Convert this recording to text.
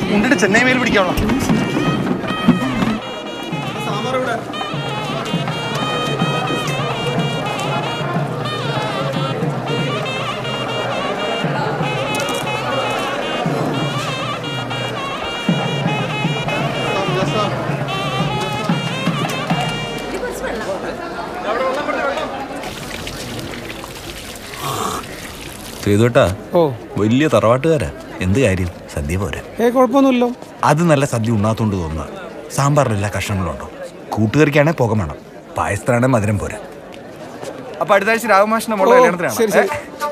ഉണ്ടിട്ട് ചെന്നൈ മേൽ പിടിക്കാനുള്ള ചെയ്തുട്ടാ ഓ വലിയ തറവാട്ടുകാരാ എന്ത് കാര്യം സദ്യ പോരാ ഏ കുഴപ്പമൊന്നുമില്ലോ അത് നല്ല സദ്യ ഉണ്ണാത്തോണ്ട് തോന്നുക സാമ്പാറിൽ എല്ലാ കഷ്ണങ്ങളും ഉണ്ടോ കൂട്ടുകറിക്കാണെ പുക വേണം പായസത്തിനാണെ മധുരം പോരാ അപ്പൊ അടുത്ത ആഴ്ച രാഘമാഷിന്റെ ഓ, മോളെ കല്യാണത്തിനാണ് ശരി ശരി ഏ?